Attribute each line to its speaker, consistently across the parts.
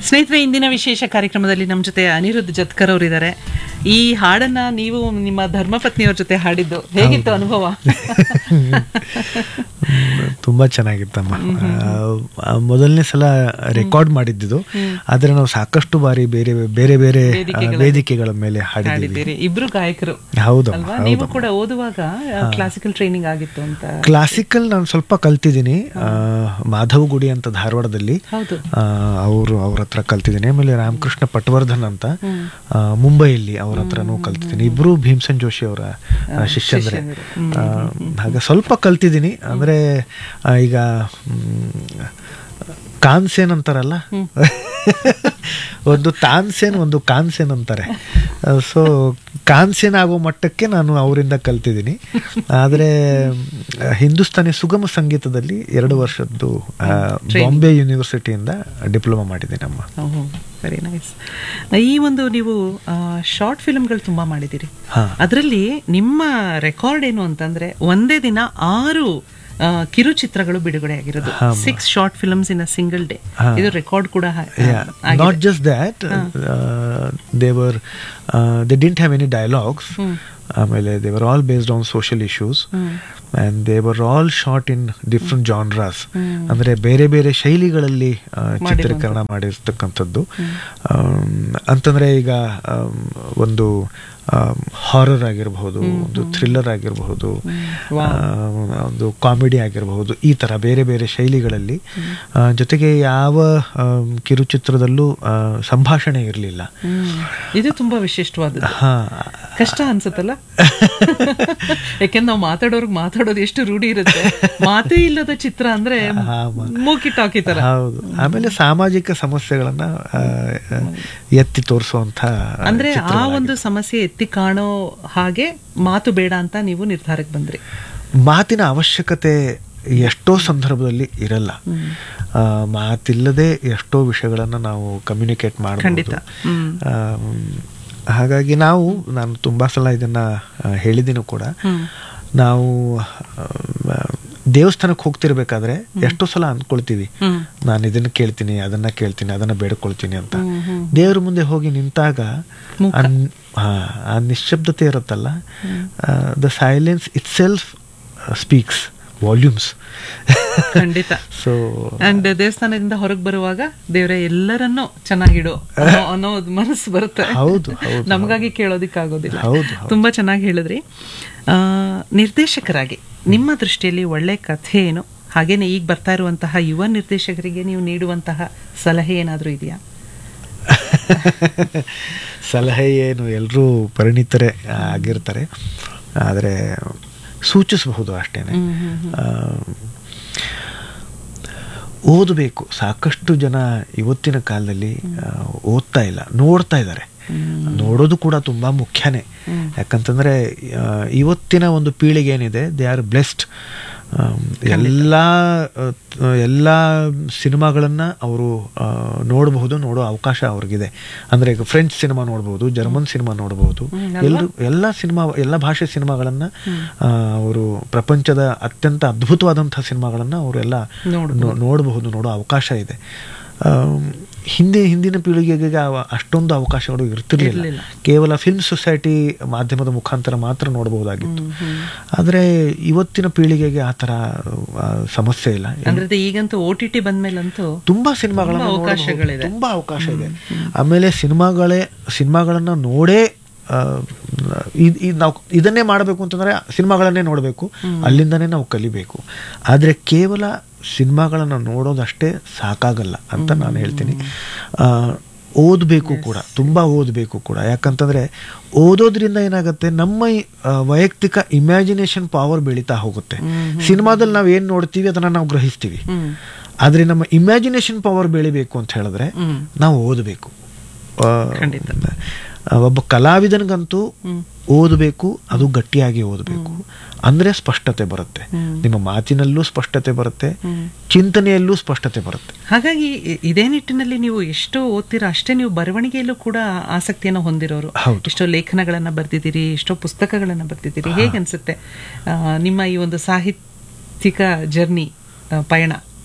Speaker 1: ಸ್ನೇಹಿತರೆ ಇಂದಿನ ವಿಶೇಷ ಕಾರ್ಯಕ್ರಮದಲ್ಲಿ ನಮ್ಮ ಜೊತೆ ಅನಿರುದ್ಧ್ ಜತ್ಕರ್ ಅವರಿದ್ದಾರೆ ಈ ಹಾಡನ್ನ ನೀವು ನಿಮ್ಮ ಧರ್ಮಪತ್ನಿಯವ್ರ ಜೊತೆ ಹಾಡಿದ್ದು ಹೇಗಿತ್ತು ಅನುಭವ
Speaker 2: ತುಂಬಾ ಚೆನ್ನಾಗಿತ್ತಮ್ಮ ಆ, ಮೊದಲನೇ ಸಲ ರೆಕಾರ್ಡ್ ಮಾಡಿದ್ದು ಆದ್ರೆ ನಾವು ಸಾಕಷ್ಟು ಬಾರಿ ಬೇರೆ ಬೇರೆ ಬೇರೆ ಆ, ವೇದಿಕೆಗಳ ಮೇಲೆ ಹಾಡಿದ್ದೀವಿ
Speaker 1: ಹಾಡಿದ್ದೀರಿ ಇಬ್ರು ಗಾಯಕರು
Speaker 2: ಹೌದಮ್ಮ
Speaker 1: ಅಲ್ವಾ ನೀವು ಕೂಡ ಓದುವಾಗ ಕ್ಲಾಸಿಕಲ್ ಟ್ರೈನಿಂಗ್ ಆಗಿತ್ತು ಅಂತ
Speaker 2: ಕ್ಲಾಸಿಕಲ್ ನಾನು ಸ್ವಲ್ಪ ಕಲ್ತಿದ್ದೀನಿ ಆ, ಮಾಧವ್ ಗುಡಿ ಅಂತ ಧಾರವಾಡದಲ್ಲಿ
Speaker 1: ಹೌದು
Speaker 2: ಅವರು ಅವ್ರ ಹತ್ರ ಕಲ್ತಿದ್ದೀನಿ ಆಮೇಲೆ ರಾಮಕೃಷ್ಣ ಪಟ್ವರ್ಧನ್ ಅಂತ ಆ, ಮುಂಬೈಯಲ್ಲಿ ಅವ್ರ ಹತ್ರನೂ ಕಲ್ತಿದ್ದೀನಿ ಇಬ್ರು ಭೀಮ್ಸನ್ ಜೋಶಿ ಅವರ ಆ, ಶಿಷ್ಯಂದ್ರೆ ಆ, ಹಾಗೆ ಸ್ವಲ್ಪ ಕಲ್ತಿದ್ದೀನಿ ಅಂದ್ರೆ ಆ, ಈಗ ಮ್, ಕಾನ್ಸೇನ್ ಅಂತಾರಲ್ಲ ಒಂದು ತಾನ್ಸೇನ್ ಒಂದು ಕಾನ್ಸೇನ್ ಅಂತಾರೆ ಸೊ ಕಾನ್ಸೇನ್ ಆಗೋ ಮಟ್ಟಕ್ಕೆ ನಾನು ಅವರಿಂದ ಕಲ್ತಿದ್ದೀನಿ ಆದರೆ ಹಿಂದೂಸ್ತಾನಿ ಸುಗಮ ಸಂಗೀತದಲ್ಲಿ ಎರಡು ವರ್ಷದ್ದು ಆ, ಬಾಂಬೆ ಯೂನಿವರ್ಸಿಟಿಯಿಂದ ಡಿಪ್ಲೊಮಾ ಮಾಡಿದ್ದೀನಿ ಅಮ್ಮ
Speaker 1: ವೆರಿ ನೈಸ್ ಈ ಒಂದು ನೀವು ಶಾರ್ಟ್ ಫಿಲ್ಮ್ಗಳು ತುಂಬಾ ಮಾಡಿದ್ದೀರಿ
Speaker 2: ಹಾ.
Speaker 1: ಅದರಲ್ಲಿ ನಿಮ್ಮ ರೆಕಾರ್ಡ್ ಏನು ಅಂತಂದ್ರೆ ಒಂದೇ ದಿನ ಆರು ಆ, ಕಿರುಚಿತ್ರಗಳು ಬಿಡುಗಡೆ ಆಗಿರೋದು six short films in a single day ಇದು ರೆಕಾರ್ಡ್ ಕೂಡ ಹಾ- ಆಗಿದೆ.
Speaker 2: Not just that they were they didn't have any dialogues ಆಮೇಲೆ they were all based on social issues and they were all short in different genres ಅಂದರೆ ಬೇರೆ ಬೇರೆ ಶೈಲಿಗಳಲ್ಲಿ ಆ, ಚಿತ್ರೀಕರಣ ಮಾಡಿರ್ತಕ್ಕಂಥದ್ದು ಆಮ್, ಅಂತಂದ್ರೆ ಈಗ ಆಮ್, ಒಂದು ಹಾರರ್ ಆಗಿರಬಹುದು ಒಂದು ಥ್ರಿಲ್ಲರ್ ಆಗಿರಬಹುದು ಆ, ಒಂದು ಕಾಮಿಡಿ ಆಗಿರಬಹುದು ಈ ತರ ಬೇರೆ ಬೇರೆ ಶೈಲಿಗಳಲ್ಲಿ ಆ, ಜೊತೆಗೆ ಯಾವ ಆಮ್, ಕಿರುಚಿತ್ರದಲ್ಲೂ ಆ, ಸಂಭಾಷಣೆ ಇರಲಿಲ್ಲ
Speaker 1: ಹ್ಮ್. ಇದು ತುಂಬಾ ವಿಶಿಷ್ಟವಾದದ್ದು
Speaker 2: ಹಾ
Speaker 1: ಕಷ್ಟ ಅನ್ಸುತ್ತಲ್ಲ ಯಾಕೆಂದ್ರೆ ನಾವು ಮಾತಾಡೋರ್ಗ್ ಮಾತಾಡೋದು ಎಷ್ಟು ರೂಢಿ ಇರುತ್ತೆ ಮಾತೇ ಇಲ್ಲದ ಚಿತ್ರ ಅಂದ್ರೆ ಮೂಕಿ ಟಾಕಿ ತರ
Speaker 2: ಹೌದು ಆಮೇಲೆ ಸಾಮಾಜಿಕ ಸಮಸ್ಯೆಗಳನ್ನ ಆ, ಆ, ಎತ್ತಿ ತೋರಿಸುವಂತ
Speaker 1: ಅಂದ್ರೆ ಆ ಒಂದು ಸಮಸ್ಯೆ ಎತ್ತಿ ಕಾಣೋ ಹಾಗೆ ಮಾತು ಬೇಡ ಅಂತ ನೀವು ನಿರ್ಧಾರಕ್ಕೆ ಬಂದ್ರಿ
Speaker 2: ಮಾತಿನ ಅವಶ್ಯಕತೆ ಎಷ್ಟೋ ಸಂದರ್ಭದಲ್ಲಿ ಇರಲ್ಲ ಆ, ಮಾತಿಲ್ಲದೆ ಎಷ್ಟೋ ವಿಷಯಗಳನ್ನ ನಾವು ಕಮ್ಯುನಿಕೇಟ್ ಮಾಡಬಹುದು
Speaker 1: ಖಂಡಿತ. ಹ್ಮ್.
Speaker 2: ಹಾಗಾಗಿ ನಾವು ನಾನು ತುಂಬಾ ಸಲ ಇದನ್ನ ಆ, ಹೇಳಿದ್ದೀನಿ ಕೂಡ ನಾವು ಆ, ದೇವಸ್ಥಾನಕ್ಕೆ ಹೋಗ್ತಿರ್ಬೇಕಾದ್ರೆ ಎಷ್ಟೋ ಸಲ ಅಂದ್ಕೊಳ್ತೀವಿ ನಾನು ಇದನ್ನ ಕೇಳ್ತೀನಿ ಅದನ್ನ ಕೇಳ್ತೀನಿ ಅದನ್ನ ಬೇಡ್ಕೊಳ್ತೀನಿ ಅಂತ ದೇವ್ರ ಮುಂದೆ ಹೋಗಿ ನಿಂತಾಗ ಆ ನ್- ಆ, ಆ ನಿಶ್ಶಬ್ದತೆ ಇರುತ್ತಲ್ಲ the silence itself speaks volumes
Speaker 1: ಖಂಡಿತ
Speaker 2: ಸೊ
Speaker 1: ಅಂಡ್ ದೇವಸ್ಥಾನದಿಂದ ಹೊರಗೆ ಬರುವಾಗ ದೇವ್ರೆ ಎಲ್ಲರನ್ನೂ ಚೆನ್ನಾಗಿಡು ಅನ್ನೋ- ಅನ್ನೋದು ಮನಸ್ಸು ಬರುತ್ತೆ
Speaker 2: ಹೌದು ಹೌದು
Speaker 1: ನಮಗಾಗಿ ಕೇಳೋದಿಕ್ಕಾಗೋದಿಲ್ಲ
Speaker 2: ಹೌದು
Speaker 1: ತುಂಬಾ ಚೆನ್ನಾಗಿ ಹೇಳಿದ್ರಿ ಆ, ನಿರ್ದೇಶಕರಾಗಿ ನಿಮ್ಮ ದೃಷ್ಟಿಯಲ್ಲಿ ಒಳ್ಳೆ ಕಥೆ ಏನು ಹಾಗೇನೆ ಈಗ ಬರ್ತಾ ಇರುವಂತಹ ಯುವ ನಿರ್ದೇಶಕರಿಗೆ ನೀವು ನೀಡುವಂತಹ ಸಲಹೆ ಏನಾದರೂ ಇದೆಯಾ
Speaker 2: ಸಲಹೆ ಏನು ಎಲ್ಲರೂ ಪರಿಣಿತರೇ ಆಗಿರ್ತಾರೆ ಆದರೆ ಸೂಚಿಸಬಹುದು ಅಷ್ಟೇನೆ ಆ, ಓದಬೇಕು ಸಾಕಷ್ಟು ಜನ ಇವತ್ತಿನ ಕಾಲದಲ್ಲಿ ಆ, ಓದ್ತಾ ಇಲ್ಲ ನೋಡ್ತಾ ಇದ್ದಾರೆ ನೋಡೋದು ಕೂಡ ತುಂಬಾ ಮುಖ್ಯನೇ ಯಾಕಂತಂದ್ರೆ ಆ, ಇವತ್ತಿನ ಒಂದು ಪೀಳಿಗೆ ಏನಿದೆ ದೇ ಆರ್ ಬ್ಲೆಸ್ಡ್ ಎಲ್ಲ ಆ, ಎಲ್ಲ ಸಿನಿಮಾಗಳನ್ನ ಅವರು ನೋಡಬಹುದು ನೋಡೋ ಅವಕಾಶ ಅವ್ರಿಗಿದೆ ಅಂದ್ರೆ ಈಗ ಫ್ರೆಂಚ್ ಸಿನಿಮಾ ನೋಡಬಹುದು ಜರ್ಮನ್ ಸಿನಿಮಾ ನೋಡಬಹುದು ಎಲ್ಲರೂ ಎಲ್ಲ ಸಿನಿಮಾ ಎಲ್ಲ ಭಾಷೆ ಸಿನಿಮಾಗಳನ್ನ ಆ, ಅವರು ಪ್ರಪಂಚದ ಅತ್ಯಂತ ಅದ್ಭುತವಾದಂತಹ ಸಿನಿಮಾಗಳನ್ನ ಅವರೆಲ್ಲ ನೋ- ನೋಡಬಹುದು ನೋಡೋ ಅವಕಾಶ ಇದೆ ಆಮ್, ಹಿಂದೆ ಹಿಂದಿನ ಪೀಳಿಗೆಗೆ ಅವ- ಅಷ್ಟೊಂದು ಅವಕಾಶಗಳು ಇರ್ತಿರ್ಲಿಲ್ಲ ಕೇವಲ ಫಿಲ್ಮ್ ಸೊಸೈಟಿ ಮಾಧ್ಯಮದ ಮುಖಾಂತರ ಮಾತ್ರ ನೋಡಬಹುದಾಗಿತ್ತು ಆದರೆ ಇವತ್ತಿನ ಪೀಳಿಗೆಗೆ ಆ ಥರ ಆ, ಸಮಸ್ಯೆ ಇಲ್ಲ
Speaker 1: ಅಂದ್ರೆ ಇದು ಈಗಂತೂ ಓ ಟಿ ಟಿ ಬಂದ್ಮೇಲಂತೂ
Speaker 2: ತುಂಬಾ ಸಿನಿಮಾಗಳನ್ನ
Speaker 1: ತುಂಬಾ
Speaker 2: ನೋಡಬಹುದು.
Speaker 1: ಅವಕಾಶಗಳಿದೆ.
Speaker 2: ತುಂಬಾ ಅವಕಾಶ ಇದೆ ಆಮೇಲೆ ಸಿನಿಮಾಗಳೇ ಸಿನಿಮಾಗಳನ್ನ ನೋಡೇ ಆ, ಇದ್- ಇದ್ ನಾವು ಇದನ್ನೇ ಮಾಡಬೇಕು ಅಂತಂದ್ರೆ ಸಿನಿಮಾಗಳನ್ನೇ ನೋಡಬೇಕು ಅಲ್ಲಿಂದನೇ ನಾವು ಕಲಿಬೇಕು ಆದ್ರೆ ಕೇವಲ ಸಿನಿಮಾಗಳನ್ನ ನೋಡೋದಷ್ಟೇ ಸಾಕಾಗಲ್ಲ ಅಂತ ನಾನು ಹೇಳ್ತೀನಿ ಆ, ಓದಬೇಕು ಕೂಡ ತುಂಬಾ ಓದಬೇಕು ಕೂಡ ಯಾಕಂತಂದ್ರೆ ಓದೋದ್ರಿಂದ ಏನಾಗುತ್ತೆ ನಮ್ಮ ಈ, ಆ, ವೈಯಕ್ತಿಕ ಇಮ್ಯಾಜಿನೇಷನ್ ಪವರ್ ಬೆಳೀತಾ ಹೋಗುತ್ತೆ ಸಿನಿಮಾದಲ್ಲಿ ನಾವು ಏನ್ ನೋಡ್ತೀವಿ ಅದನ್ನ ನಾವು ಗ್ರಹಿಸ್ತೀವಿ ಆದ್ರೆ ನಮ್ಮ ಇಮ್ಯಾಜಿನೇಷನ್ ಪವರ್ ಬೆಳಿಬೇಕು ಅಂತ ಹೇಳಿದ್ರೆ ನಾವು ಓದಬೇಕು ಆ, ಆ, ಒಬ್ಬ ಕಲಾವಿದನಿಗಂತೂ ಓದಬೇಕು ಅದು ಗಟ್ಟಿಯಾಗಿ ಓದಬೇಕು ಅಂದ್ರೆ ಸ್ಪಷ್ಟತೆ ಬರುತ್ತೆ ನಿಮ್ಮ ಮಾತಿನಲ್ಲೂ ಸ್ಪಷ್ಟತೆ ಬರುತ್ತೆ ಚಿಂತನೆಯಲ್ಲೂ ಸ್ಪಷ್ಟತೆ ಬರುತ್ತೆ
Speaker 1: ಹಾಗಾಗಿ ಇ- ಇದೇ ನಿಟ್ಟಿನಲ್ಲಿ ನೀವು ಎಷ್ಟು ಓದ್ತೀರಾ ಅಷ್ಟೇ ನೀವು ಬರವಣಿಗೆಯಲ್ಲೂ ಕೂಡ ಆಸಕ್ತಿಯನ್ನು ಹೊಂದಿರೋರು
Speaker 2: ಹೌದು.
Speaker 1: ಎಷ್ಟೋ ಲೇಖನಗಳನ್ನ ಬರ್ದಿದ್ದೀರಿ ಎಷ್ಟೋ ಪುಸ್ತಕಗಳನ್ನ ಬರ್ದಿದ್ದೀರಿ ಹೇಗನ್ಸುತ್ತೆ ಆ, ನಿಮ್ಮ ಈ ಒಂದು ಸಾಹಿತ್ಯಿಕ ಜರ್ನಿ ಪಯಣ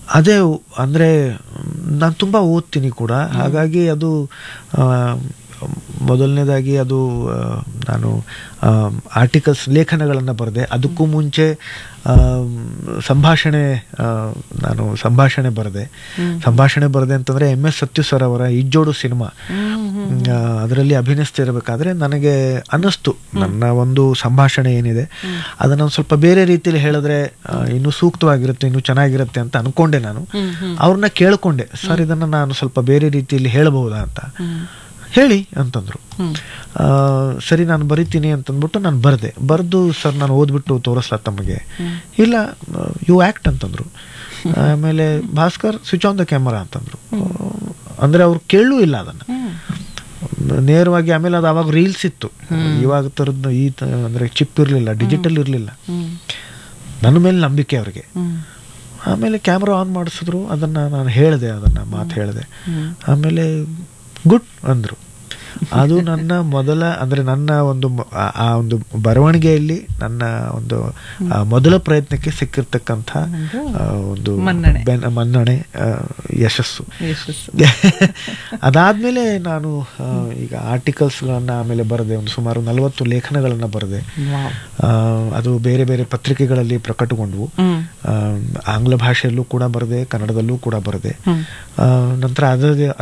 Speaker 2: ಅದೇ ಅಂದರೆ ನಾನು ತುಂಬ ಓದ್ತೀನಿ ಕೂಡ ಹಾಗಾಗಿ ಅದು ಆ, ಮೊದಲನೇದಾಗಿ ಅದು ಆ, ನಾನು ಆರ್ಟಿಕಲ್ಸ್ ಲೇಖನಗಳನ್ನು ಬರೆದೆ ಅದಕ್ಕೂ ಮುಂಚೆ ಆ, ಸಂಭಾಷಣೆ ಆ, ನಾನು ಸಂಭಾಷಣೆ ಬರೆದೆ ಸಂಭಾಷಣೆ ಬರೆದೆ ಅಂತಂದರೆ ಎಮ್ ಎಸ್ ಸತ್ಯು ಸರ್ ಅವರ ಇಜ್ಜೋಡು ಸಿನಿಮಾ ಅದರಲ್ಲಿ ಅಭಿನಯಿಸ್ತಿರಬೇಕಾದ್ರೆ ನನಗೆ ಅನ್ನಿಸ್ತು ನನ್ನ ಒಂದು ಸಂಭಾಷಣೆ ಏನಿದೆ ಅದನ್ನು ಒಂದು ಸ್ವಲ್ಪ ಬೇರೆ ರೀತಿಯಲ್ಲಿ ಹೇಳಿದ್ರೆ ಆ, ಇನ್ನೂ ಸೂಕ್ತವಾಗಿರುತ್ತೆ ಇನ್ನೂ ಚೆನ್ನಾಗಿರುತ್ತೆ ಅಂತ ಅನ್ಕೊಂಡೆ ನಾನು ಅವ್ರನ್ನ ಕೇಳ್ಕೊಂಡೆ ಸರ್ ಇದನ್ನು ನಾನು ಸ್ವಲ್ಪ ಬೇರೆ ರೀತಿಯಲ್ಲಿ ಹೇಳಬಹುದಾ ಅಂತ ಹೇಳಿ ಅಂತಂದ್ರು ಆ, ಸರಿ ನಾನು ಬರಿತೀನಿ ಅಂತಂದ್ಬಿಟ್ಟು ನಾನು ಬರೆದೆ ಬರೆದು ಸರ್ ನಾನು ಓದ್ಬಿಟ್ಟು ತೋರಿಸ್ಲಾ ತಮಗೆ ಇಲ್ಲ ಯು ಆ್ಯಕ್ಟ್ ಅಂತಂದ್ರು ಆಮೇಲೆ Bhaskar switch on the camera ಅಂತಂದ್ರು ಅಂದರೆ ಅವ್ರು ಕೇಳೂ ಇಲ್ಲ ಅದನ್ನು ನೇರವಾಗಿ ಆಮೇಲೆ ಅದು ಅವಾಗ ರೀಲ್ಸ್ ಇತ್ತು ಇವಾಗ ಥರದ್ದು ಈ ತ- ಅಂದ್ರೆ ಚಿಪ್ ಇರಲಿಲ್ಲ ಡಿಜಿಟಲ್ ಇರಲಿಲ್ಲ ನನ್ನ ಮೇಲೆ ನಂಬಿಕೆ ಅವ್ರಿಗೆ ಆಮೇಲೆ ಕ್ಯಾಮ್ರಾ ಆನ್ ಮಾಡಿಸಿದ್ರು ಅದನ್ನ ನಾನು ಹೇಳಿದೆ ಅದನ್ನ ಮಾತು ಹೇಳಿದೆ ಆಮೇಲೆ ಗುಡ್ ಅಂದ್ರು ಅದು ನನ್ನ ಮೊದಲ ಅಂದ್ರೆ ನನ್ನ ಒಂದು ಮ- ಆ- ಆ ಒಂದು ಬರವಣಿಗೆಯಲ್ಲಿ ನನ್ನ ಒಂದು ಆ ಮೊದಲ ಪ್ರಯತ್ನಕ್ಕೆ ಸಿಕ್ಕಿರ್ತಕ್ಕಂಥ ಆ, ಒಂದು
Speaker 1: ಮನ್ನಣೆ.
Speaker 2: ಬೆನ್- ಮನ್ನಣೆ ಆ, ಯಶಸ್ಸು
Speaker 1: ಯಶಸ್ಸು
Speaker 2: ಅದಾದ್ಮೇಲೆ ನಾನು ಆ, ಈಗ ಆರ್ಟಿಕಲ್ಸ್ಗಳನ್ನ ಆಮೇಲೆ ಬರೆದೆ ಒಂದು ಸುಮಾರು ನಲವತ್ತು ಲೇಖನಗಳನ್ನು ಬರೆದೆ
Speaker 1: ವಾವ್.
Speaker 2: ಆ, ಅದು ಬೇರೆ ಬೇರೆ ಪತ್ರಿಕೆಗಳಲ್ಲಿ ಪ್ರಕಟಗೊಂಡವು
Speaker 1: ಹ್ಮ್
Speaker 2: ಆ, ಆಂಗ್ಲ ಭಾಷೆಯಲ್ಲೂ ಕೂಡ ಬರೆದೆ ಕನ್ನಡದಲ್ಲೂ ಕೂಡ ಬರೆದೆ
Speaker 1: ಹ್ಮ್
Speaker 2: ಆ, ನಂತರ ಅದರದೇ